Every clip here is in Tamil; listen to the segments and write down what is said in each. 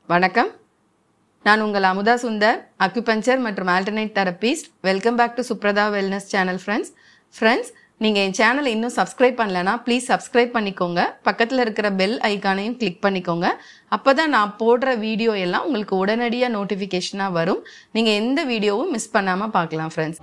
வணக்கம் நான் உங்கள் அமுதா சுந்தர் அக்யூபஞ்சர் மற்றும் alternate therapist welcome back to Subratha wellness channel friends friends நீங்கள் என் சேனலை இன்னும் சப்ஸ்கிரைப் பண்ணலனா ப்ளீஸ் சப்ஸ்கிரைப் பண்ணிக்கோங்க பக்கத்தில் இருக்கிற பெல் ஐக்கானையும் கிளிக் பண்ணிக்கோங்க அப்போ தான் நான் போடுற வீடியோ எல்லாம் உங்களுக்கு உடனடியாக நோட்டிஃபிகேஷனாக வரும் நீங்கள் எந்த வீடியோவும் மிஸ் பண்ணாமல் பார்க்கலாம் ஃப்ரெண்ட்ஸ்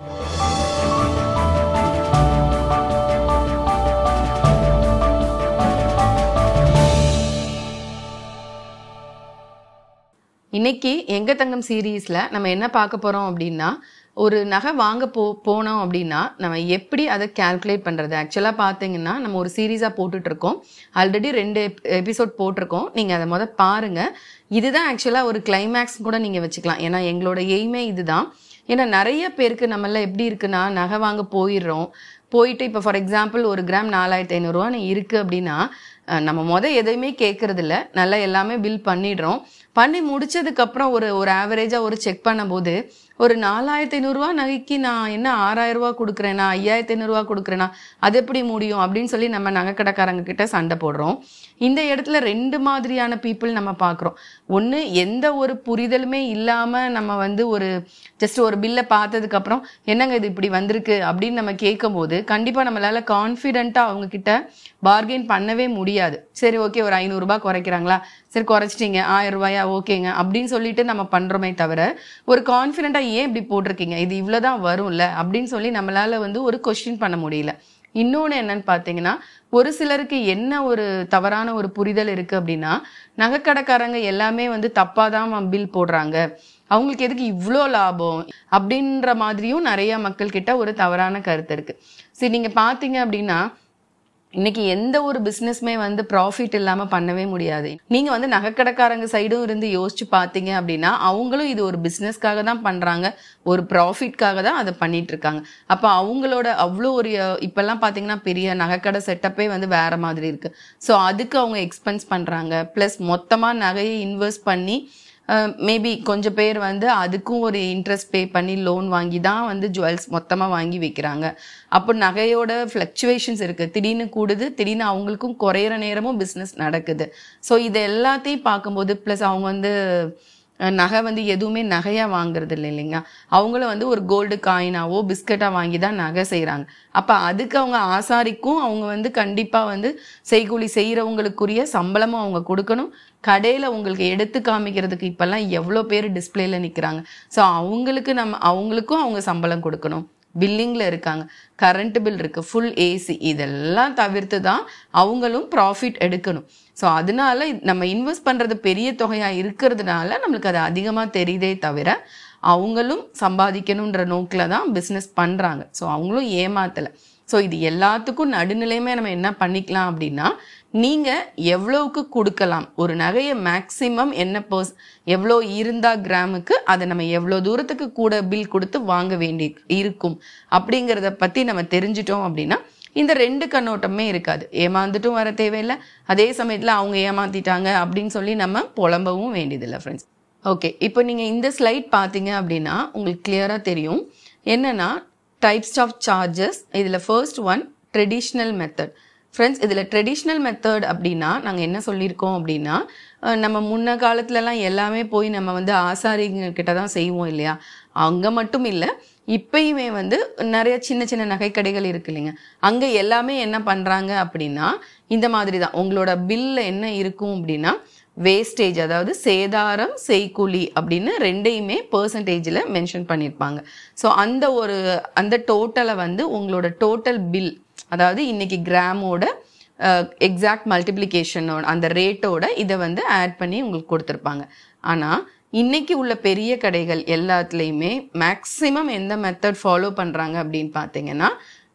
இன்னைக்கு எங்க தங்கம் சீரீஸ்ல நம்ம என்ன பார்க்க போறோம் அப்படின்னா ஒரு நகை வாங்க போ போனோம் அப்படின்னா நம்ம எப்படி அதை கால்குலேட் பண்றது ஆக்சுவலாக பார்த்தீங்கன்னா நம்ம ஒரு சீரீஸாக போட்டுட்டு இருக்கோம் ஆல்ரெடி ரெண்டு எபிசோட் போட்டிருக்கோம் நீங்கள் அதை முத பாருங்க இதுதான் ஆக்சுவலாக ஒரு கிளைமேக்ஸ் கூட நீங்கள் வச்சுக்கலாம் ஏன்னா எங்களோட எய்மே இதுதான் ஏன்னா நிறைய பேருக்கு நம்மள எப்படி இருக்குன்னா நகை வாங்க போயிடுறோம் போயிட்டு இப்போ ஃபார் எக்ஸாம்பிள் ஒரு கிராம் நாலாயிரத்தி ஐநூறுரூவான்னு இருக்குது அப்படின்னா அஹ், நம்ம முத எதையுமே கேட்கறது இல்ல நல்லா எல்லாமே பில் பண்ணிடுறோம் பண்ணி முடிச்சதுக்கப்புறம் ஒரு ஒரு ஆவரேஜாக ஒரு செக் பண்ணும்போது ஒரு நாலாயிரத்தி ஐநூறுரூவா நகைக்கு நான் என்ன ஆறாயிரம் ரூபா கொடுக்குறேனா ஐயாயிரத்தி ஐநூறுரூவா கொடுக்குறேனா அது எப்படி முடியும் அப்படின்னு சொல்லி நம்ம நகைக்கடைக்காரங்க கிட்ட சண்டை போடுறோம் இந்த இடத்துல ரெண்டு மாதிரியான பீப்புள் நம்ம பார்க்குறோம் ஒன்று எந்த ஒரு புரிதலுமே இல்லாமல் நம்ம வந்து ஒரு ஜஸ்ட் ஒரு பில்லை பார்த்ததுக்கப்புறம் என்னங்க இது இப்படி வந்திருக்கு அப்படின்னு நம்ம கேட்கும்போது கண்டிப்பாக நம்மளால கான்ஃபிடென்ட்டாக அவங்க கிட்ட பார்கெயின் பண்ணவே முடியாது சரி ஓகே ஒரு ஐநூறுரூபா குறைக்கிறாங்களா சரி குறைச்சிட்டீங்க ஆயிரம் ரூபாயா ஓகேங்க அப்படின்னு சொல்லிட்டு நம்ம பண்ணுறோமே தவிர ஒரு கான்ஃபிடென்ட்டாக ஏன் இப்படி போட்டிருக்கீங்க இது இவ்வளோதான் வரும்ல அப்படின்னு சொல்லி நம்மளால வந்து ஒரு கொஸ்டின் பண்ண முடியல இன்னொன்று என்னன்னு பார்த்தீங்கன்னா ஒரு சிலருக்கு என்ன ஒரு தவறான ஒரு புரிதல் இருக்கு அப்படின்னா நகைக்கடைக்காரங்க எல்லாமே வந்து தப்பாக தான் பில் போடுறாங்க அவங்களுக்கு எதுக்கு இவ்வளோ லாபம் அப்படின்ற மாதிரியும் நிறைய மக்கள் கிட்ட ஒரு தவறான கருத்து இருக்கு சரி நீங்க பார்த்தீங்க அப்படின்னா இன்னைக்கு எந்த ஒரு பிஸ்னஸ்மே வந்து ப்ராஃபிட் இல்லாம பண்ணவே முடியாது நீங்க வந்து நகைக்கடைக்காரங்க சைடும் இருந்து யோசிச்சு பார்த்தீங்க அப்படின்னா அவங்களும் இது ஒரு பிஸ்னஸ்க்காக தான் பண்றாங்க ஒரு ப்ராஃபிட்காக தான் அதை பண்ணிட்டு இருக்காங்க அப்ப அவங்களோட அவ்வளோ ஒரு அஹ், இப்பெல்லாம் பாத்தீங்கன்னா பெரிய நகைக்கடை செட்டப்பே வந்து வேற மாதிரி இருக்கு ஸோ அதுக்கு அவங்க எக்ஸ்பென்ஸ் பண்றாங்க ப்ளஸ் மொத்தமா நகையை இன்வெஸ்ட் பண்ணி மேபி கொஞ்சம் பேர் வந்து அதுக்கும் ஒரு இன்ட்ரெஸ்ட் பே பண்ணி லோன் வாங்கி தான் வந்து ஜுவல்ஸ் மொத்தமாக வாங்கி வைக்கிறாங்க அப்போ நகையோட ஃப்ளக்சுவேஷன்ஸ் இருக்குது திடீர்னு கூடுது திடீர்னு அவங்களுக்கும் குறையிற நேரமும் பிஸ்னஸ் நடக்குது ஸோ இது எல்லாத்தையும் பார்க்கும்போது ப்ளஸ் அவங்க வந்து அஹ், நகை வந்து எதுவுமே நகையாக வாங்குறது இல்லை இல்லைங்க அவங்களும் வந்து ஒரு கோல்டு காயினாவோ பிஸ்கட்டாக வாங்கி தான் நகை செய்கிறாங்க அப்போ அதுக்கு அவங்க ஆசாரிக்கும் அவங்க வந்து கண்டிப்பாக வந்து செய்கூலி செய்கிறவங்களுக்குரிய சம்பளமும் அவங்க கொடுக்கணும் கடையில் உங்களுக்கு எடுத்து காமிக்கிறதுக்கு இப்போல்லாம் எவ்வளோ பேர் டிஸ்பிளேல நிற்கிறாங்க ஸோ அவங்களுக்கு நம்ம அவங்களுக்கும் அவங்க சம்பளம் கொடுக்கணும் பில்லிங்கில் இருக்காங்க கரண்ட் பில் இருக்குது ஃபுல் ஏசி இதெல்லாம் தவிர்த்து தான் அவங்களும் ப்ராஃபிட் எடுக்கணும் ஸோ அதனால இது- நம்ம இன்வெஸ்ட் பண்ணுறது பெரிய தொகையாக இருக்கிறதுனால நம்மளுக்கு அது அதிகமாக தெரியுதே தவிர அவங்களும் சம்பாதிக்கணுன்ற நோக்கில் தான் பிஸ்னஸ் பண்ணுறாங்க ஸோ அவங்களும் ஏமாத்தலை ஸோ இது எல்லாத்துக்கும் நடுநிலையுமே நம்ம என்ன பண்ணிக்கலாம் அப்படின்னா நீங்கள் எவ்வளவுக்கு கொடுக்கலாம் ஒரு நகையை மேக்ஸிமம் என்ன பர்ஸ் எவ்வளோ இருந்தா கிராமுக்கு அதை நம்ம எவ்வளோ தூரத்துக்கு கூட பில் கொடுத்து வாங்க வேண்டி இருக்கும் அப்படிங்கிறத பற்றி நம்ம தெரிஞ்சிட்டோம் அப்படின்னா இந்த ரெண்டு கண்ணோட்டமே இருக்காது ஏமாந்துட்டும் வர தேவையில்லை அதே சமயத்தில் அவங்க ஏமாத்திட்டாங்க அப்படின்னு சொல்லி நம்ம புலம்பவும் வேண்டியதில்லை ஃப்ரெண்ட்ஸ் ஓகே இப்போ நீங்கள் இந்த ஸ்லைட் பார்த்தீங்க அப்படின்னா உங்களுக்கு கிளியராக தெரியும் என்னன்னா டைப்ஸ் ஆஃப் சார்ஜஸ் இதில் first one traditional method friends இதில் ட்ரெடிஷ்னல் மெத்தட் அப்படின்னா நாங்கள் என்ன சொல்லியிருக்கோம் அப்படின்னா அஹ் நம்ம முன்ன காலத்துலலாம் எல்லாமே போய் நம்ம வந்து ஆசாரிங்க கிட்ட தான் செய்வோம் இல்லையா அங்கே மட்டும் இல்லை இப்பயுமே வந்து நிறைய சின்ன சின்ன நகைக்கடைகள் இருக்கு இல்லைங்க அங்கே எல்லாமே என்ன பண்ணுறாங்க அப்படின்னா இந்த மாதிரி தான் உங்களோட பில்ல என்ன இருக்கும் அப்படின்னா வேஸ்டேஜ் அதாவது சேதாரம் செய்கூலி அப்படின்னு ரெண்டையுமே பர்சன்டேஜில் மென்ஷன் பண்ணியிருப்பாங்க ஸோ அந்த ஒரு அந்த டோட்டலை வந்து உங்களோட டோட்டல் பில் அதாவது இன்னைக்கு கிராமோட எக்ஸாக்ட் மல்டிப்ளிகேஷனோட அந்த ரேட்டோட இதை வந்து ஆட் பண்ணி உங்களுக்கு கொடுத்துருப்பாங்க ஆனால் இன்னைக்கு உள்ள பெரிய கடைகள் எல்லாத்துலேயுமே மேக்ஸிமம் எந்த மெத்தட் ஃபாலோ பண்ணுறாங்க அப்படின்னு பார்த்தீங்கன்னா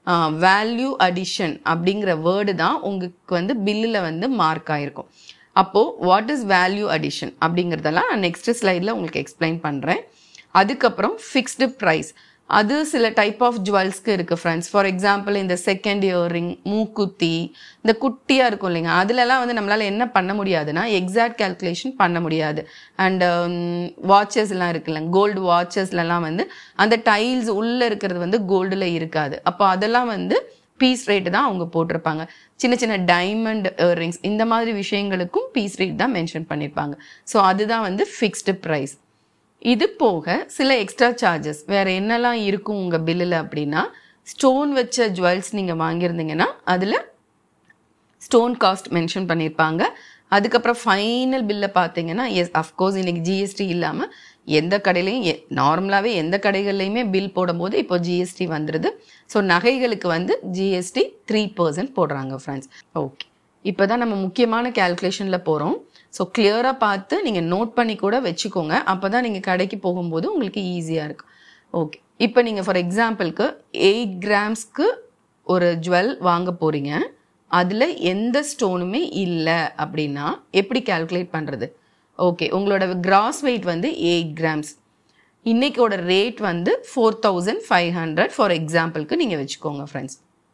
வேல்யூ அடிஷன் அப்படிங்கிற வேர்டு தான் உங்களுக்கு வந்து பில்லில் வந்து மார்க் ஆயிருக்கும் அப்போது வாட் இஸ் வேல்யூ அடிஷன் அப்படிங்கிறதெல்லாம் நான் நெக்ஸ்ட் ஸ்லைடில் உங்களுக்கு எக்ஸ்பிளைன் பண்ணுறேன் அதுக்கப்புறம் ஃபிக்ஸ்டு ப்ரைஸ் அது சில டைப் ஆஃப் ஜுவல்ஸ்க்கு இருக்குது ஃப்ரெண்ட்ஸ் ஃபார் எக்ஸாம்பிள் இந்த செகண்ட் இயரிங் மூக்குத்தி இந்த குட்டியாக இருக்கும் இல்லைங்க அதுலலாம் வந்து நம்மளால் என்ன பண்ண முடியாதுன்னா எக்ஸாக்ட் கால்குலேஷன் பண்ண முடியாது அண்ட் வாட்சஸ்லாம் இருக்குல்ல கோல்டு வாட்சஸ்லலாம் வந்து அந்த டைல்ஸ் உள்ளே இருக்கிறது வந்து கோல்டில் இருக்காது அப்போ அதெல்லாம் வந்து பீஸ் ரேட்டு தான் அவங்க போட்டிருப்பாங்க சின்ன சின்ன டைமண்ட் ரிங்ஸ் இந்த மாதிரி விஷயங்களுக்கும் பீஸ் ரேட் தான் மென்ஷன் பண்ணியிருப்பாங்க ஸோ அதுதான் வந்து ஃபிக்ஸ்டு ப்ரைஸ் இது போக சில எக்ஸ்ட்ரா சார்ஜஸ் வேற என்னெல்லாம் இருக்கும் உங்கள் பில்லில் அப்படின்னா ஸ்டோன் வச்ச ஜுவல்ஸ் நீங்கள் வாங்கியிருந்தீங்கன்னா அதில் ஸ்டோன் காஸ்ட் மென்ஷன் பண்ணியிருப்பாங்க அதுக்கப்புறம் ஃபைனல் பில்லை பார்த்தீங்கன்னா எஸ் அஃப்கோர்ஸ் இன்னைக்கு ஜிஎஸ்டி இல்லாமல் எந்த கடையிலையும் நார்மலாகவே எந்த கடைகள்லையுமே பில் போடும்போது இப்போ ஜிஎஸ்டி வந்துடுது ஸோ நகைகளுக்கு வந்து ஜிஎஸ்டி த்ரீ பர்சன்ட் போடுறாங்க ஃப்ரெண்ட்ஸ் ஓகே இப்போ தான் நம்ம முக்கியமான கேல்குலேஷனில் போகிறோம் ஸோ கிளியராக பார்த்து நீங்கள் நோட் பண்ணி கூட வச்சுக்கோங்க அப்போ தான் நீங்கள் கடைக்கு போகும்போது உங்களுக்கு ஈஸியாக இருக்கும் ஓகே இப்போ நீங்கள் ஃபார் எக்ஸாம்பிளுக்கு எயிட் கிராம்ஸ்க்கு ஒரு ஜுவல் வாங்க போகிறீங்க அதில் எந்த ஸ்டோனுமே இல்லை அப்படின்னா எப்படி கால்குலேட் பண்ணுறது ஓகே உங்களோட கிராஸ் வெயிட் வந்து எயிட் கிராம்ஸ் இன்னைக்கோட ரேட் வந்து four thousand five hundred for எக்ஸாம்பிளுக்கு நீங்கள் வச்சுக்கோங்க ஃப்ரெண்ட்ஸ்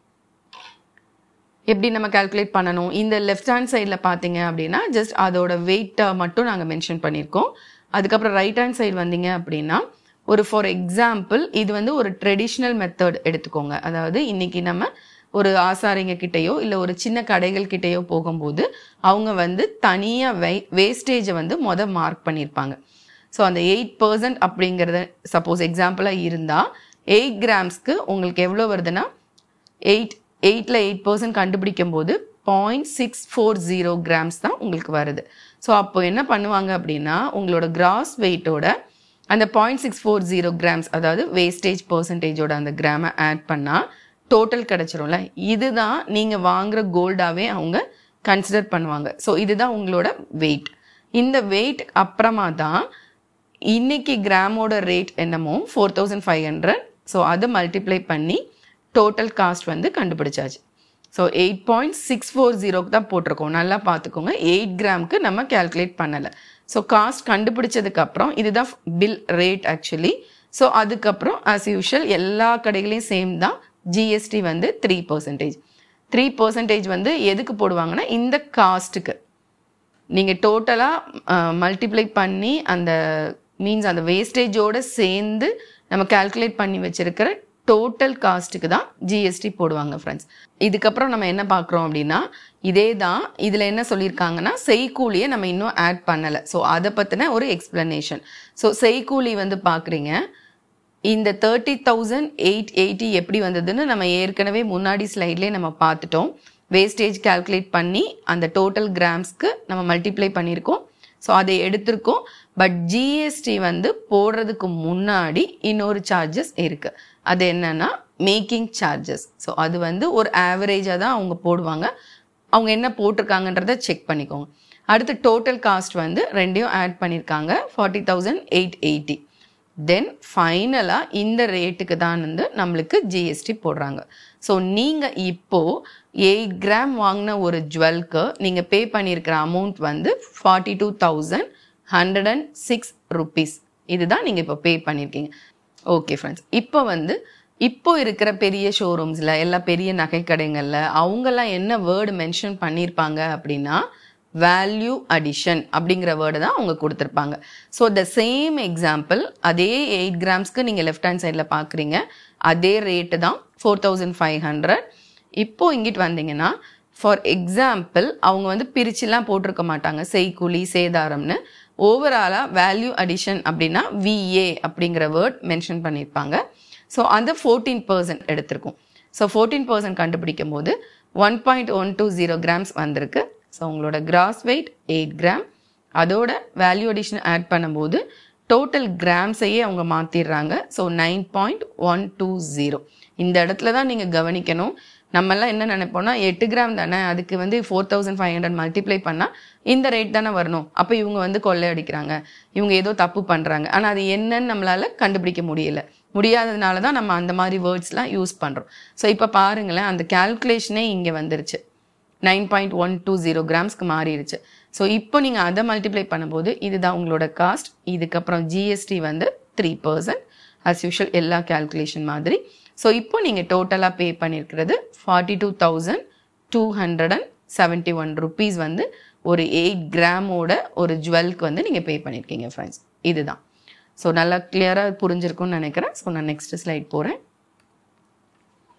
எப்படி நம்ம கால்குலேட் பண்ணணும் இந்த லெஃப்ட் ஹேண்ட் சைடில் பார்த்தீங்க அப்படின்னா ஜஸ்ட் அதோட வெயிட்டை மட்டும் நாங்கள் மென்ஷன் பண்ணியிருக்கோம் அதுக்கப்புறம் ரைட் ஹேண்ட் சைடு வந்தீங்க அப்படின்னா ஒரு ஃபார் எக்ஸாம்பிள் இது வந்து ஒரு ட்ரெடிஷ்னல் மெத்தட் எடுத்துக்கோங்க அதாவது இன்னைக்கு நம்ம ஒரு ஆசாரிங்க கிட்டேயோ இல்லை ஒரு சின்ன கடைகள் கிட்டேயோ போகும்போது அவங்க வந்து தனியாக வை வேஸ்டேஜை வந்து மொதல் மார்க் பண்ணியிருப்பாங்க ஸோ அந்த எயிட் பர்சன்ட் அப்படிங்கிறத சப்போஸ் எக்ஸாம்பிளாக இருந்தால் எயிட் கிராம்ஸ்க்கு உங்களுக்கு எவ்வளோ வருதுன்னா எயிட் எயிட்டில் எயிட் பர்சன்ட் கண்டுபிடிக்கும் போது point six four zero grams தான் உங்களுக்கு வருது ஸோ அப்போ என்ன பண்ணுவாங்க அப்படின்னா உங்களோட கிராஸ் வெயிட்டோட அந்த point six four zero grams அதாவது வேஸ்டேஜ் பர்சன்டேஜோட அந்த கிராமை ஆட் பண்ணால் டோட்டல் கிடச்சிரும்ல இதுதான் நீங்கள் வாங்குற கோல்டாகவே அவங்க கன்சிடர் பண்ணுவாங்க ஸோ இதுதான் உங்களோட வெயிட் இந்த வெயிட் அப்புறமா தான் இன்னைக்கு கிராமோட ரேட் என்னமோ four thousand five hundred so அதை மல்டிப்ளை பண்ணி டோட்டல் காஸ்ட் வந்து கண்டுபிடிச்சாச்சு so eight point six four ஜீரோக்கு தான் போட்டிருக்கோம் நல்லா பார்த்துக்கோங்க எயிட் கிராமுக்கு நம்ம கேல்குலேட் பண்ணலை ஸோ காஸ்ட் கண்டுபிடிச்சதுக்கு அப்புறம் இதுதான் பில் ரேட் ஆக்சுவலி ஸோ அதுக்கப்புறம் ஆஸ் யூஷுவல் எல்லா கடைகளையும் சேம் தான் ஜிஎஸ்டி வந்து த்ரீ பர்சன்டேஜ் த்ரீ பர்சன்டேஜ் வந்து எதுக்கு போடுவாங்கன்னா இந்த காஸ்ட்டுக்கு நீங்கள் டோட்டலாக மல்டிப்ளை பண்ணி அந்த மீன்ஸ் அந்த வேஸ்டேஜோடு சேர்ந்து நம்ம கால்குலேட் பண்ணி வச்சிருக்கிற டோட்டல் காஸ்ட்டுக்கு தான் ஜிஎஸ்டி போடுவாங்க ஃப்ரெண்ட்ஸ் இதுக்கப்புறம் நம்ம என்ன பார்க்குறோம் அப்படின்னா இதே தான் இதில் என்ன சொல்லியிருக்காங்கன்னா செய்கூலியை நம்ம இன்னும் ஆட் பண்ணலை ஸோ அதை பற்றின ஒரு எக்ஸ்பிளனேஷன் ஸோ செய்கூலி வந்து பார்க்குறீங்க இந்த தேர்ட்டி தௌசண்ட் எயிட் எயிட்டி எப்படி வந்ததுன்னு நம்ம ஏற்கனவே முன்னாடி ஸ்லைட்லேயே நம்ம பார்த்துட்டோம் வேஸ்டேஜ் கால்குலேட் பண்ணி அந்த டோட்டல் கிராம்ஸ்க்கு நம்ம மல்டிப்ளை பண்ணியிருக்கோம் ஸோ அதை எடுத்திருக்கோம் பட் ஜிஎஸ்டி வந்து போடுறதுக்கு முன்னாடி இன்னொரு சார்ஜஸ் இருக்கு அது என்னன்னா மேக்கிங் சார்ஜஸ் ஸோ அது வந்து ஒரு ஆவரேஜாக தான் அவங்க போடுவாங்க அவங்க என்ன போட்டிருக்காங்கன்றத செக் பண்ணிக்கோங்க அடுத்து டோட்டல் காஸ்ட் வந்து ரெண்டையும் ஆட் பண்ணியிருக்காங்க forty thousand eight eighty then ஃபைனலாக இந்த ரேட்டுக்கு தான் வந்து நம்மளுக்கு ஜிஎஸ்டி போடுறாங்க ஸோ நீங்கள் இப்போது எயிட் கிராம் வாங்கின ஒரு ஜுவல்க்கு நீங்கள் பே பண்ணியிருக்கிற அமௌண்ட் வந்து forty two thousand hundred and six rupees இதுதான் நீங்கள் இப்போ பே பண்ணியிருக்கீங்க ஓகே ஃப்ரெண்ட்ஸ் இப்போ வந்து இப்போ இருக்கிற பெரிய ஷோரூம்ஸில் எல்லா பெரிய நகை கடைகளில் அவங்கெல்லாம் என்ன வேர்டு மென்ஷன் பண்ணியிருப்பாங்க அப்படின்னா வேல்யூ அடிஷன் அப்படிங்கிற வேர்டு தான் அவங்க கொடுத்துருப்பாங்க ஸோ த சேம் எக்ஸாம்பிள் அதே எயிட் கிராம்ஸ்க்கு நீங்கள் லெஃப்ட் ஹேண்ட் சைடில் பார்க்குறீங்க அதே ரேட்டு தான் ஃபோர் தௌசண்ட் ஃபைவ் ஹண்ட்ரட் இப்போ இங்கிட்டு வந்தீங்கன்னா ஃபார் எக்ஸாம்பிள் அவங்க வந்து பிரிச்சுலாம் போட்டிருக்க மாட்டாங்க செய்கூலி சேதாரம்னு ஓவராலாக வேல்யூ அடிஷன் அப்படின்னா விஏ அப்படிங்கிற வேர்ட் மென்ஷன் பண்ணியிருப்பாங்க ஸோ அந்த ஃபோர்டீன் பர்சன்ட் எடுத்திருக்கும் ஸோ ஃபோர்டீன் பர்சன்ட் கண்டுபிடிக்கும் போது one point one two zero grams வந்திருக்கு ஸோ உங்களோட கிராஸ் வெயிட் எயிட் கிராம் அதோட வேல்யூ அடிஷன் ஆட் பண்ணும்போது டோட்டல் கிராம்ஸையே அவங்க மாற்றிடுறாங்க so nine point one two zero இந்த இடத்துல தான் நீங்கள் கவனிக்கணும் நம்மெல்லாம் என்ன நினைப்போம்னா எட்டு கிராம் தானே அதுக்கு வந்து four thousand five hundred multiply பண்ணால் இந்த ரேட் தானே வரணும் அப்போ இவங்க வந்து கொள்ளை அடிக்கிறாங்க இவங்க ஏதோ தப்பு பண்ணுறாங்க ஆனால் அது என்னன்னு நம்மளால கண்டுபிடிக்க முடியல முடியாததுனால தான் நம்ம அந்த மாதிரி வேர்ட்ஸ்லாம் யூஸ் பண்ணுறோம் ஸோ இப்போ பாருங்களேன் அந்த கால்குலேஷனே இங்கே வந்துருச்சு nine point one two zero கிராம்ஸ்க்கு மாறிடுச்சு ஸோ இப்போ நீங்கள் அதை மல்டிப்ளை பண்ணும்போது இதுதான் உங்களோட காஸ்ட் இதுக்கப்புறம் ஜிஎஸ்டி வந்து த்ரீ பர்சன்ட் அஸ் யூஷுவல் எல்லா கால்குலேஷன் மாதிரி ஸோ இப்போ நீங்கள் டோட்டலாக பே பண்ணியிருக்கிறது forty two thousand two hundred and seventy one rupees வந்து ஒரு எயிட் கிராமோட ஒரு ஜுவல்க்கு வந்து நீங்கள் பே பண்ணியிருக்கீங்க ஃப்ரெண்ட்ஸ் இதுதான் ஸோ நல்லா கிளியராக புரிஞ்சிருக்கும்னு நினைக்கிறேன் ஸோ நான் நெக்ஸ்ட் ஸ்லைட் போகிறேன்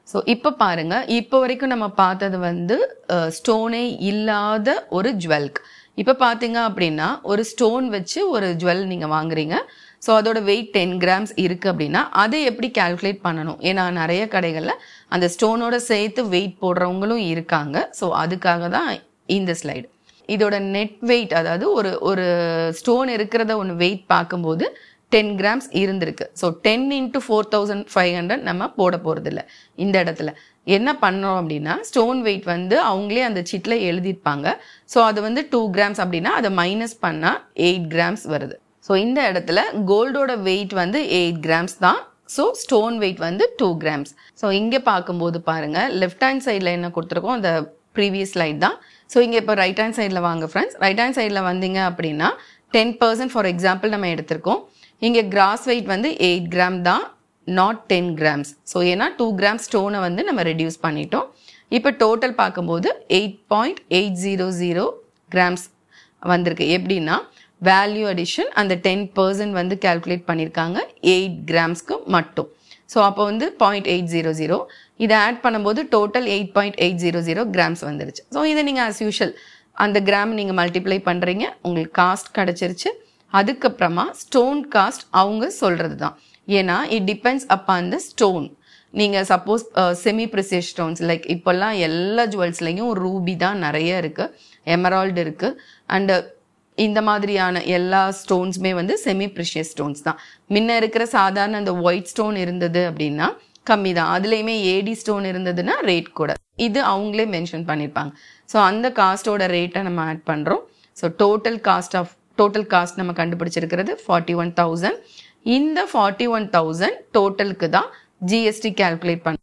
ஸோ இப்போ பாருங்க இப்போ வரைக்கும் நம்ம பார்த்தது வந்து ஸ்டோனே இல்லாத ஒரு ஜுவல்க் இப்போ பார்த்தீங்க அப்படின்னா ஒரு ஸ்டோன் வச்சு ஒரு ஜுவல் நீங்கள் வாங்குறீங்க ஸோ அதோட வெயிட் டென் கிராம்ஸ் இருக்குது அப்படின்னா அதை எப்படி கால்குலேட் பண்ணணும் ஏன்னா நிறைய கடைகளில் அந்த ஸ்டோனோட சேர்த்து வெயிட் போடுறவங்களும் இருக்காங்க ஸோ அதுக்காக தான் இந்த ஸ்லைடு இதோட நெட் வெயிட் அதாவது ஒரு ஒரு ஸ்டோன் இருக்கிறத ஒன்று வெயிட் பார்க்கும்போது டென் கிராம்ஸ் இருந்திருக்கு so ten into four thousand five hundred நம்ம போட போகிறதில்ல இந்த இடத்துல என்ன பண்ணோம் அப்படின்னா ஸ்டோன் வெயிட் வந்து அவங்களே அந்த சிட்டில் எழுதியிருப்பாங்க ஸோ அது வந்து டூ கிராம்ஸ் அப்படின்னா அதை மைனஸ் பண்ணால் எயிட் கிராம்ஸ் வருது ஸோ இந்த இடத்துல கோல்டோட வெயிட் வந்து எயிட் கிராம்ஸ் தான் ஸோ ஸ்டோன் வெயிட் வந்து டூ கிராம்ஸ் ஸோ இங்கே பார்க்கும்போது பாருங்கள் லெஃப்ட் ஹேண்ட் சைடில் என்ன கொடுத்துருக்கோம் அந்த ப்ரீவியஸ் ஸ்லைட் தான் ஸோ இங்கே இப்போ ரைட் ஹேண்ட் சைடில் வாங்க ஃப்ரெண்ட்ஸ் ரைட் ஹேண்ட் சைடில் வந்தீங்க அப்படின்னா டென் பர்சன்ட் ஃபார் எக்ஸாம்பிள் நம்ம எடுத்திருக்கோம் இங்கே கிராஸ் வெயிட் வந்து எயிட் கிராம் தான் நாட் டென் கிராம்ஸ் ஸோ ஏன்னா டூ கிராம் ஸ்டோனை வந்து நம்ம ரெடியூஸ் பண்ணிட்டோம் இப்போ டோட்டல் பார்க்கும்போது eight point eight zero zero grams வந்திருக்கு எப்படின்னா வேல்யூ அடிஷன் அந்த டென் பர்சன்ட் வந்து கால்குலேட் பண்ணியிருக்காங்க எயிட் கிராம்ஸ்க்கு மட்டும் ஸோ அப்போ வந்து பாயிண்ட் எயிட் ஜீரோ ஜீரோ இதை ஆட் பண்ணும்போது total eight point eight zero zero grams வந்துருச்சு ஸோ இதை நீங்கள் ஆஸ் யூஷுவல் அந்த கிராம் நீங்கள் மல்டிப்ளை பண்ணுறீங்க உங்களுக்கு காஸ்ட் கிடச்சிருச்சு அதுக்கப்புறமா ஸ்டோன் காஸ்ட் அவங்க சொல்கிறது தான் ஏன்னா it depends upon the stone நீங்கள் suppose semi precious stones like இப்போல்லாம் எல்லா ஜுவல்ஸ்லையும் ரூபி தான் நிறைய இருக்குது எமரால்டு இருக்குது அண்டு இந்த மாதிரியான எல்லா ஸ்டோன்ஸுமே வந்து செமி ப்ரிஷியஸ் ஸ்டோன்ஸ் தான் முன்ன இருக்கிற சாதாரண அந்த ஒயிட் ஸ்டோன் இருந்தது அப்படின்னா கம்மி தான் அதுலேயுமே ஏடி ஸ்டோன் இருந்ததுன்னா ரேட் கூட இது அவங்களே மென்ஷன் பண்ணியிருப்பாங்க ஸோ அந்த காஸ்ட்டோட ரேட்டை நம்ம ஆட் பண்ணுறோம் so total cost of total cost நம்ம கண்டுபிடிச்சிருக்கிறது ஃபார்ட்டி ஒன் தௌசண்ட் இந்த ஃபார்ட்டி ஒன் தௌசண்ட் டோட்டலுக்கு தான் ஜிஎஸ்டி கால்குலேட் பண்ண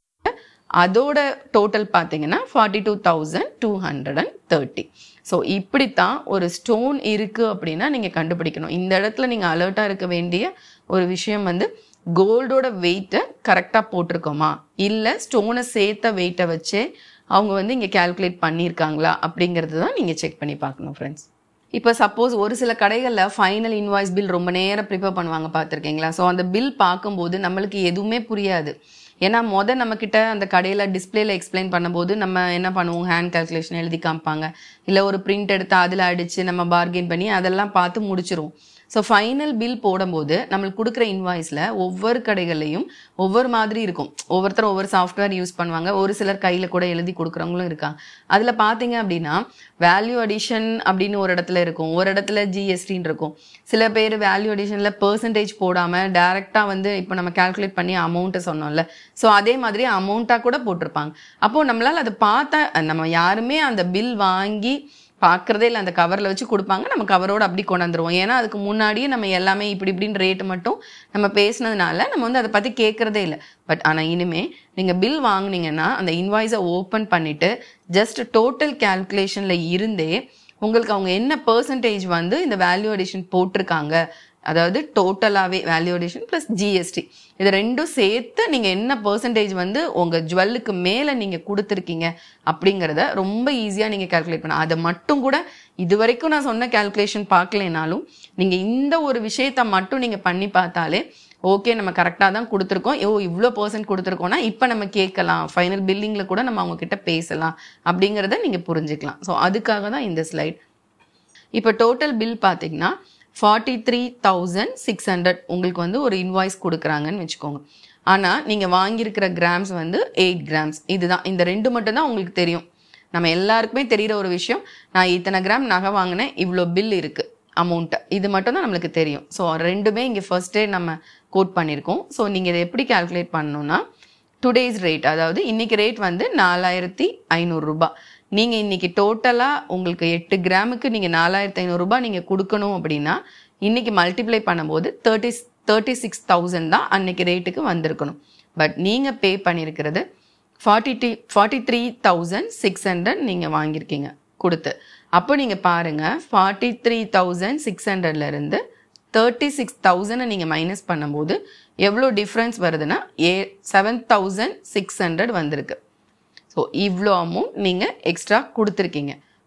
அதோட டோட்டல் பார்த்தீங்கன்னா forty two thousand two hundred and thirty so இப்படித்தான் ஒரு ஸ்டோன் இருக்குது அப்படின்னா நீங்கள் கண்டுபிடிக்கணும் இந்த இடத்துல நீங்கள் அலர்ட்டாக இருக்க வேண்டிய ஒரு விஷயம் வந்து கோல்டோட வெயிட்டை கரெக்டாக போட்டிருக்கோமா இல்லை ஸ்டோனை சேர்த்த வெயிட்டை வச்சே அவங்க வந்து இங்கே கால்குலேட் பண்ணியிருக்காங்களா அப்படிங்கிறது தான் நீங்கள் செக் பண்ணி பார்க்கணும் ஃப்ரெண்ட்ஸ் இப்போ சப்போஸ் ஒரு சில கடைகளில் ஃபைனல் இன்வாய்ஸ் பில் ரொம்ப நேரம் ப்ரிப்பேர் பண்ணுவாங்க பார்த்துருக்கீங்களா ஸோ அந்த பில் பார்க்கும்போது நம்மளுக்கு எதுவுமே புரியாது ஏன்னா மொதல் நம்மக்கிட்ட அந்த கடையில் டிஸ்பிளேல எக்ஸ்பிளைன் பண்ணும்போது நம்ம என்ன பண்ணுவோம் ஹேண்ட் கால்குலேஷன் எழுதி காமிப்பாங்க இல்லை ஒரு பிரிண்ட் எடுத்து அதில் அடித்து நம்ம பார்கெயின் பண்ணி அதெல்லாம் பார்த்து முடிச்சிருவோம் ஸோ ஃபைனல் பில் போடும்போது நம்மளுக்கு கொடுக்குற இன்வாய்ஸில் ஒவ்வொரு கடைகள்லையும் ஒவ்வொரு மாதிரி இருக்கும் ஒவ்வொருத்தரும் ஒவ்வொரு சாஃப்ட்வேர் யூஸ் பண்ணுவாங்க ஒரு சிலர் கையில் கூட எழுதி கொடுக்குறவங்களும் இருக்காங்க அதில் பார்த்தீங்க அப்படின்னா வேல்யூ அடிஷன் அப்படின்னு ஒரு இடத்துல இருக்கும் ஒரு இடத்துல ஜிஎஸ்டின்னு இருக்கும் சில பேர் வேல்யூ அடிஷனில் பர்சன்டேஜ் போடாமல் டேரெக்டாக வந்து இப்போ நம்ம கால்குலேட் பண்ணி அமௌண்ட்டை சொன்னோம்ல ஸோ அதே மாதிரி அமௌண்ட்டாக கூட போட்டிருப்பாங்க அப்போது நம்மளால் அதை பார்த்தா நம்ம யாருமே அந்த பில் வாங்கி பார்க்குறதே இல்லை அந்த கவரில் வச்சு கொடுப்பாங்க நம்ம கவரோடு அப்படி கொண்டாந்துருவோம் ஏன்னா அதுக்கு முன்னாடியே நம்ம எல்லாமே இப்படி இப்படின்னு ரேட்டு மட்டும் நம்ம பேசினதுனால நம்ம வந்து அதை பற்றி கேட்குறதே இல்லை பட் ஆனால் இனிமே நீங்கள் பில் வாங்குனீங்கன்னா அந்த இன்வாய்ஸை ஓப்பன் பண்ணிவிட்டு ஜஸ்ட் டோட்டல் கேல்குலேஷனில் இருந்தே உங்களுக்கு அவங்க என்ன பர்சன்டேஜ் வந்து இந்த வேல்யூ அடிஷன் போட்டிருக்காங்க அதாவது டோட்டலாகவே வேல்யூ அடிஷன் ப்ளஸ் ஜிஎஸ்டி இது ரெண்டும் சேர்த்து நீங்கள் என்ன பர்சன்டேஜ் வந்து உங்கள் ஜுவல்லுக்கு மேலே நீங்கள் கொடுத்துருக்கீங்க அப்படிங்கிறத ரொம்ப ஈஸியாக நீங்கள் கால்குலேட் பண்ண அதை மட்டும் கூட இது வரைக்கும் நான் சொன்ன கால்குலேஷன் பார்க்கலைனாலும் நீங்கள் இந்த ஒரு விஷயத்த மட்டும் நீங்கள் பண்ணி பார்த்தாலே ஓகே நம்ம கரெக்டாக தான் கொடுத்துருக்கோம் ஓ இவ்வளோ பர்சன்ட் கொடுத்துருக்கோம்னா இப்போ நம்ம கேட்கலாம் ஃபைனல் பில்லிங்கில் கூட நம்ம அவங்க கிட்ட பேசலாம் அப்படிங்கிறத நீங்கள் புரிஞ்சுக்கலாம் ஸோ அதுக்காக தான் இந்த ஸ்லைட் இப்போ டோட்டல் பில் பார்த்தீங்கன்னா forty three thousand six hundred உங்களுக்கு வந்து ஒரு இன்வாய்ஸ் கொடுக்குறாங்கன்னு வச்சுக்கோங்க ஆனால் நீங்கள் வாங்கியிருக்கிற கிராம்ஸ் வந்து எயிட் கிராம்ஸ் இதுதான் இந்த ரெண்டு மட்டும் தான் உங்களுக்கு தெரியும் நம்ம எல்லாருக்குமே தெரிகிற ஒரு விஷயம் நான் இத்தனை கிராம் நகை வாங்கினேன் இவ்வளோ பில் இருக்குது அமௌண்ட்டு இது மட்டும் தான் நம்மளுக்கு தெரியும் ஸோ ரெண்டுமே இங்கே ஃபர்ஸ்டே நம்ம கோட் பண்ணியிருக்கோம் ஸோ நீங்கள் இதை எப்படி கால்குலேட் பண்ணணும்னா டுடேஸ் ரேட் அதாவது இன்னைக்கு ரேட் வந்து நாலாயிரத்தி ஐநூறுரூபா நீங்கள் இன்னைக்கு டோட்டலாக உங்களுக்கு எட்டு கிராமுக்கு நீங்கள் நாலாயிரத்தி ஐநூறுரூபா நீங்கள் கொடுக்கணும் அப்படின்னா இன்னைக்கு மல்டிப்ளை பண்ணும்போது தேர்ட்டி தேர்ட்டி சிக்ஸ் தௌசண்ட் தான் அன்னைக்கு ரேட்டுக்கு வந்திருக்கணும் பட் நீங்கள் பே பண்ணியிருக்கிறது ஃபார்ட்டி டி forty three thousand six hundred நீங்கள் வாங்கியிருக்கீங்க கொடுத்து அப்போ நீங்கள் பாருங்கள் ஃபார்ட்டி த்ரீ தௌசண்ட் சிக்ஸ் ஹண்ட்ரட்லேருந்து தேர்ட்டி சிக்ஸ் தௌசண்டை நீங்கள் மைனஸ் பண்ணும்போது எவ்வளோ டிஃப்ரென்ஸ் வருதுன்னா a seven thousand six hundred வந்திருக்கு ஸோ இவ்வளோ அமௌண்ட் நீங்கள் எக்ஸ்ட்ரா கொடுத்துருக்கீங்க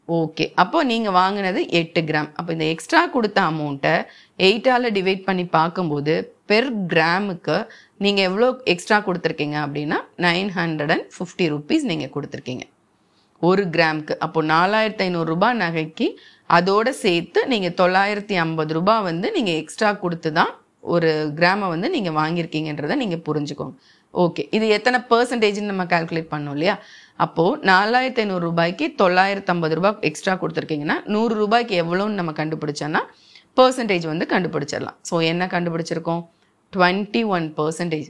ஓகே அப்போ நீங்கள் வாங்கினது எட்டு கிராம் அப்போ இந்த எக்ஸ்ட்ரா கொடுத்த அமௌண்ட்டை எயிட்டால் டிவைட் பண்ணி பார்க்கும்போது பெர் கிராமுக்கு நீங்கள் எவ்வளோ எக்ஸ்ட்ரா கொடுத்துருக்கீங்க அப்படின்னா nine hundred and fifty rupees நீங்கள் கொடுத்துருக்கீங்க ஒரு கிராமுக்கு அப்போ நாலாயிரத்தி ஐநூறுரூபா நகைக்கு அதோட சேர்த்து நீங்கள் தொள்ளாயிரத்தி ஐம்பது ரூபாய் வந்து நீங்கள் எக்ஸ்ட்ரா கொடுத்து தான் ஒரு கிராமை வந்து நீங்கள் வாங்கியிருக்கீங்கன்றதை நீங்கள் புரிஞ்சுக்கோங்க ஓகே இது எத்தனை பர்சன்டேஜ்னு நம்ம கால்குலேட் பண்ணோம் இல்லையா அப்போது நாலாயிரத்தி ஐநூறு ரூபாய்க்கு தொள்ளாயிரத்தி ஐம்பது ரூபாய் எக்ஸ்ட்ரா கொடுத்துருக்கீங்கன்னா நூறு ரூபாய்க்கு எவ்வளோன்னு நம்ம கண்டுபிடிச்சோன்னா பர்சன்டேஜ் வந்து கண்டுபிடிச்சிடலாம் ஸோ என்ன கண்டுபிடிச்சிருக்கோம் twenty one percentage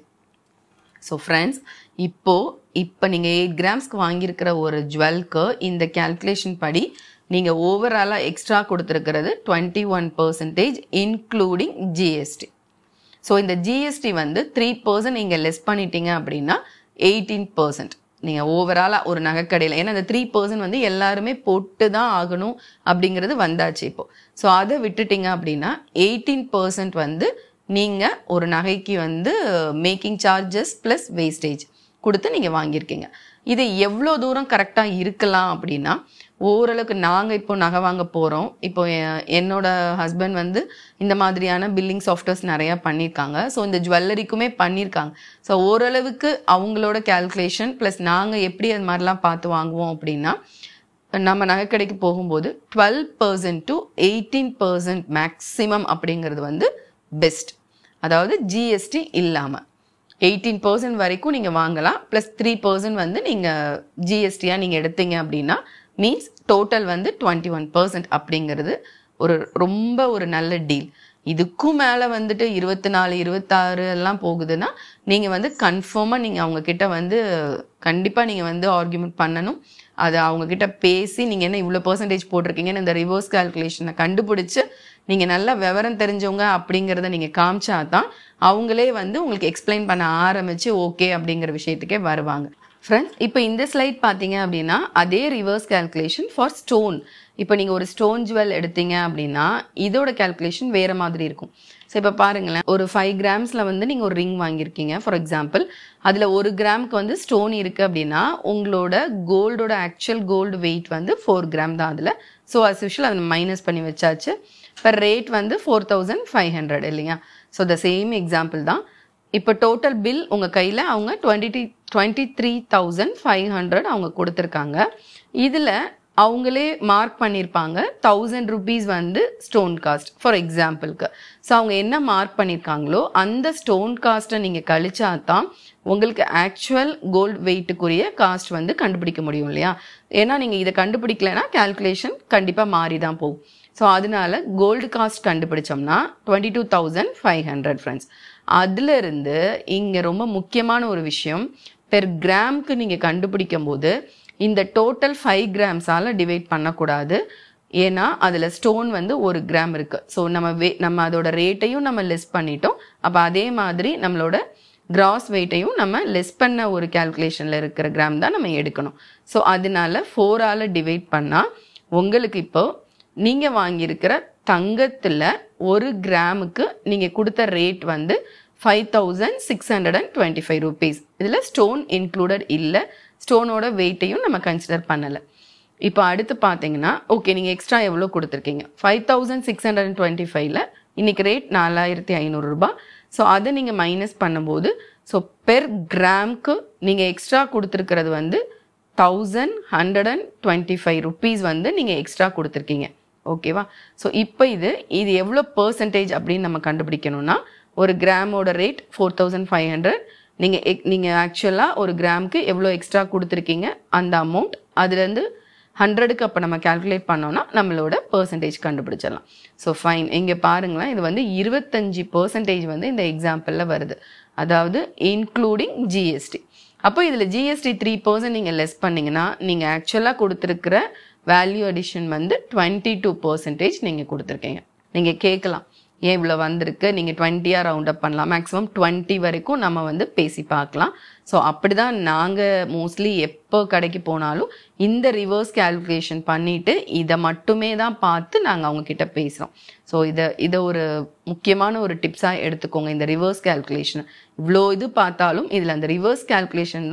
so friends இப்போ இப்போ நீங்கள் எயிட் கிராம்ஸ்க்கு வாங்கியிருக்கிற ஒரு ஜுவல்க்கு இந்த கேல்குலேஷன் படி நீங்கள் ஓவராலாக எக்ஸ்ட்ரா கொடுத்துருக்கிறது twenty one percentage including GST so இந்த ஜிஎஸ்டி வந்து த்ரீ பர்சன்ட் நீங்கள் லெஸ் பண்ணிட்டீங்க அப்படின்னா எயிட்டீன் பர்சன்ட் நீங்கள் ஓவராலாக ஒரு நகைக்கடையில் ஏன்னா இந்த த்ரீ பர்சன்ட் வந்து எல்லாருமே போட்டு தான் ஆகணும் அப்படிங்கிறது வந்தாச்சு இப்போ ஸோ அதை விட்டுட்டீங்க அப்படின்னா எயிட்டீன் பர்சன்ட் வந்து நீங்கள் ஒரு நகைக்கு வந்து மேக்கிங் சார்ஜஸ் ப்ளஸ் வேஸ்டேஜ் கொடுத்து நீங்கள் வாங்கியிருக்கீங்க இது எவ்வளோ தூரம் கரெக்டாக இருக்கலாம் அப்படின்னா ஓரளவுக்கு நாங்கள் இப்போ நகை வாங்க போகிறோம் இப்போ எ- என்னோட ஹஸ்பண்ட் வந்து இந்த மாதிரியான பில்லிங் சாஃப்ட்வேர்ஸ் நிறையா பண்ணியிருக்காங்க ஸோ இந்த ஜுவல்லரிக்குமே பண்ணியிருக்காங்க ஸோ ஓரளவுக்கு அவங்களோட கேல்குலேஷன் ப்ளஸ் நாங்கள் எப்படி அது மாதிரிலாம் பார்த்து வாங்குவோம் அப்படின்னா நம்ம நகைக்கடைக்கு போகும்போது twelve percent to eighteen percent maximum அப்படிங்கிறது வந்து பெஸ்ட் அதாவது ஜிஎஸ்டி இல்லாமல் எயிட்டீன் பர்சன்ட் வரைக்கும் நீங்கள் வாங்கலாம் ப்ளஸ் த்ரீ பர்சன்ட் வந்து நீங்கள் ஜிஎஸ்டியாக நீங்கள் எடுத்தீங்க அப்படின்னா மீன்ஸ் டோட்டல் வந்து டுவெண்ட்டி ஒன் பர்சன்ட் அப்படிங்கிறது ஒரு ரொம்ப ஒரு நல்ல டீல் இதுக்கும் மேலே வந்துட்டு இருபத்தி நாலு இருபத்தாறு எல்லாம் போகுதுன்னா நீங்கள் வந்து கன்ஃபார்மாக நீங்கள் அவங்க கிட்ட வந்து கண்டிப்பாக நீங்கள் வந்து ஆர்கியூமெண்ட் பண்ணணும் அது அவங்க கிட்ட பேசி நீங்கள் என்ன இவ்வளோ பர்சன்டேஜ் போட்டிருக்கீங்கன்னு இந்த ரிவர்ஸ் கால்குலேஷனை கண்டுபிடிச்சு நீங்கள் நல்ல விவரம் தெரிஞ்சவங்க அப்படிங்கிறத நீங்கள் காமிச்சா தான் அவங்களே வந்து உங்களுக்கு எக்ஸ்பிளைன் பண்ண ஆரம்பிச்சு ஓகே அப்படிங்கிற விஷயத்துக்கே வருவாங்க ஃப்ரெண்ட்ஸ் இப்போ இந்த ஸ்லைட் பார்த்தீங்க அப்படின்னா அதே ரிவர்ஸ் கால்குலேஷன் ஃபார் ஸ்டோன் இப்போ நீங்கள் ஒரு ஸ்டோன் ஜுவல் எடுத்தீங்க அப்படின்னா இதோட கால்குலேஷன் வேறு மாதிரி இருக்கும் ஸோ இப்போ பாருங்களேன் ஒரு ஃபைவ் கிராம்ஸில் வந்து நீங்கள் ஒரு ரிங் வாங்கியிருக்கீங்க ஃபார் எக்ஸாம்பிள் அதில் ஒரு கிராமுக்கு வந்து ஸ்டோன் இருக்குது அப்படின்னா உங்களோட கோல்டோட ஆக்சுவல் கோல்டு வெயிட் வந்து ஃபோர் கிராம் தான் அதில் ஸோ அஸ் யூஷுவல் அதை மைனஸ் பண்ணி வச்சாச்சு இப்போ ரேட் வந்து ஃபோர் தௌசண்ட் ஃபைவ் ஹண்ட்ரட் இல்லையா ஸோ த சேம் எக்ஸாம்பிள் தான் இப்போ டோட்டல் பில் உங்கள் கையில் அவங்க twenty twenty three thousand five hundred அவங்க கொடுத்துருக்காங்க இதில் அவங்களே மார்க் பண்ணியிருப்பாங்க தௌசண்ட் ருபீஸ் வந்து ஸ்டோன் காஸ்ட் ஃபார் எக்ஸாம்பிளுக்கு ஸோ அவங்க என்ன மார்க் பண்ணியிருக்காங்களோ அந்த ஸ்டோன் காஸ்ட்டை நீங்கள் கழிச்சா தான் உங்களுக்கு ஆக்சுவல் கோல்டு வெயிட்டுக்குரிய காஸ்ட் வந்து கண்டுபிடிக்க முடியும் இல்லையா ஏன்னா நீங்கள் இதை கண்டுபிடிக்கலைன்னா கால்குலேஷன் கண்டிப்பாக மாறி தான் போகும் ஸோ அதனால கோல்டு காஸ்ட் கண்டுபிடிச்சோம்னா twenty two thousand five hundred friends அதிலிருந்து இங்கே ரொம்ப முக்கியமான ஒரு விஷயம் பெர் கிராம்க்கு நீங்கள் கண்டுபிடிக்கும் போது இந்த டோட்டல் ஃபைவ் கிராம்ஸால் டிவைட் பண்ணக்கூடாது ஏன்னா அதில் ஸ்டோன் வந்து ஒரு கிராம் இருக்குது ஸோ நம்ம வே நம்ம அதோட ரேட்டையும் நம்ம லெஸ் பண்ணிட்டோம் அப்போ அதே மாதிரி நம்மளோட கிராஸ் வெயிட்டையும் நம்ம லெஸ் பண்ண ஒரு கால்குலேஷனில் இருக்கிற கிராம் தான் நம்ம எடுக்கணும் ஸோ அதனால ஃபோரால் டிவைட் பண்ணால் உங்களுக்கு இப்போ நீங்கள் வாங்கியிருக்கிற தங்கத்தில் ஒரு கிராமுக்கு நீங்கள் கொடுத்த ரேட் வந்து five thousand six hundred and twenty five rupees இதில் ஸ்டோன் இன்க்ளூடட் இல்லை ஸ்டோனோட வெயிட்டையும் நம்ம கன்சிடர் பண்ணலை இப்போ அடுத்து பார்த்தீங்கன்னா ஓகே நீங்கள் எக்ஸ்ட்ரா எவ்வளோ கொடுத்துருக்கீங்க five thousand six hundred and twenty ஃபைவ்ல இன்னைக்கு ரேட் நாலாயிரத்தி ஐநூறுரூபா ஸோ அதை நீங்கள் மைனஸ் பண்ணும்போது ஸோ பெர் கிராம்க்கு நீங்கள் எக்ஸ்ட்ரா கொடுத்துருக்கிறது வந்து thousand hundred and twenty five rupees வந்து நீங்கள் எக்ஸ்ட்ரா கொடுத்துருக்கீங்க ஓகேவா ஸோ இப்போ இது இது எவ்வளோ பர்சன்டேஜ் அப்படின்னு நம்ம கண்டுபிடிக்கணும்னா ஒரு கிராமோட rate four thousand five hundred நீங்கள் எக் நீங்கள் ஆக்சுவலாக ஒரு கிராமுக்கு எவ்வளோ எக்ஸ்ட்ரா கொடுத்துருக்கீங்க அந்த அமௌண்ட் அதுலேருந்து ஹண்ட்ரடுக்கு அப்போ நம்ம கால்குலேட் பண்ணோம்னா நம்மளோட பர்சன்டேஜ் கண்டுபிடிச்சிடலாம் ஸோ ஃபைன் இங்கே பாருங்களேன் இது வந்து இருபத்தஞ்சி பர்சன்டேஜ் வந்து இந்த எக்ஸாம்பிளில் வருது அதாவது இன்க்ளூடிங் ஜிஎஸ்டி அப்போ இதில் ஜிஎஸ்டி த்ரீ பர்சன்ட் நீங்கள் லெஸ் பண்ணீங்கன்னா நீங்கள் ஆக்சுவலாக கொடுத்துருக்கிற வேல்யூ அடிஷன் வந்து டுவெண்ட்டி டூ பர்சன்டேஜ் நீங்கள் கொடுத்துருக்கீங்க நீங்கள் கேட்கலாம் ஏன் இவ்வளோ வந்திருக்கு நீங்கள் டுவெண்ட்டியாக ரவுண்ட் அப் பண்ணலாம் மேக்ஸிமம் டுவெண்ட்டி வரைக்கும் நம்ம வந்து பேசி பார்க்கலாம் ஸோ அப்படி தான் நாங்கள் மோஸ்ட்லி எப்போ கடைக்கு போனாலும் இந்த ரிவர்ஸ் கால்குலேஷன் பண்ணிவிட்டு இதை மட்டுமே தான் பார்த்து நாங்கள் அவங்கக்கிட்ட பேசுகிறோம் ஸோ இதை இதை ஒரு முக்கியமான ஒரு டிப்ஸாக எடுத்துக்கோங்க இந்த ரிவர்ஸ் கால்குலேஷன் இவ்வளோ இது பார்த்தாலும் இதில் அந்த ரிவர்ஸ் கால்குலேஷன் தான்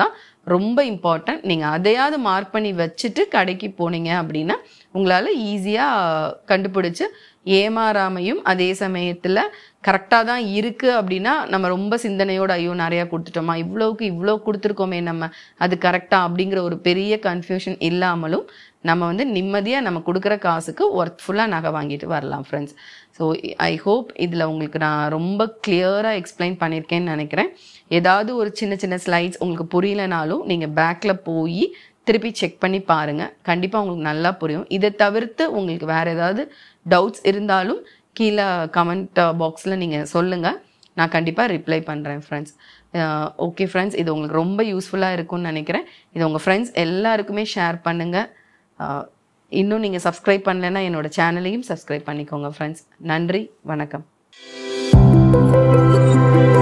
ரொம்ப இம்பார்ட்டன்ட் நீங்கள் அதையாவது மார்க் பண்ணி வச்சுட்டு கடைக்கு போனீங்க அப்படின்னா உங்களால் ஈஸியாக கண்டுபிடிச்சு ஏமாறாமையும் அதே சமயத்தில் கரெக்டாக தான் இருக்குது அப்படின்னா நம்ம ரொம்ப சிந்தனையோட ஐயோ நிறையா கொடுத்துட்டோமா இவ்வளோவுக்கு இவ்வளோ கொடுத்துருக்கோமே நம்ம அது கரெக்டாக அப்படிங்கிற ஒரு பெரிய கன்ஃபியூஷன் இல்லாமலும் நம்ம வந்து நிம்மதியாக நம்ம கொடுக்குற காசுக்கு ஒர்த்ஃபுல்லாக நகை வாங்கிட்டு வரலாம் ஃப்ரெண்ட்ஸ் ஸோ ஐ ஹோப் இதில் உங்களுக்கு நான் ரொம்ப கிளியராக எக்ஸ்பிளைன் பண்ணியிருக்கேன்னு நினைக்கிறேன் ஏதாவது ஒரு சின்ன சின்ன ஸ்லைட்ஸ் உங்களுக்கு புரியலனாலும் நீங்கள் பேக்கில் போய் திருப்பி செக் பண்ணி பாருங்கள் கண்டிப்பாக உங்களுக்கு நல்லா புரியும் இதை தவிர்த்து உங்களுக்கு வேறு ஏதாவது டவுட்ஸ் இருந்தாலும் கீழே கமெண்ட் பாக்ஸில் நீங்கள் சொல்லுங்கள் நான் கண்டிப்பாக ரிப்ளை பண்ணுறேன் ஃப்ரெண்ட்ஸ் ஓகே ஃப்ரெண்ட்ஸ் இது உங்களுக்கு ரொம்ப யூஸ்ஃபுல்லாக இருக்கும்னு நினைக்கிறேன் இது உங்கள் ஃப்ரெண்ட்ஸ் எல்லாருக்குமே ஷேர் பண்ணுங்கள் இன்னும் நீங்கள் சப்ஸ்கிரைப் பண்ணலைன்னா என்னோட சேனலையும் சப்ஸ்கிரைப் பண்ணிக்கோங்க ஃப்ரெண்ட்ஸ் நன்றி வணக்கம்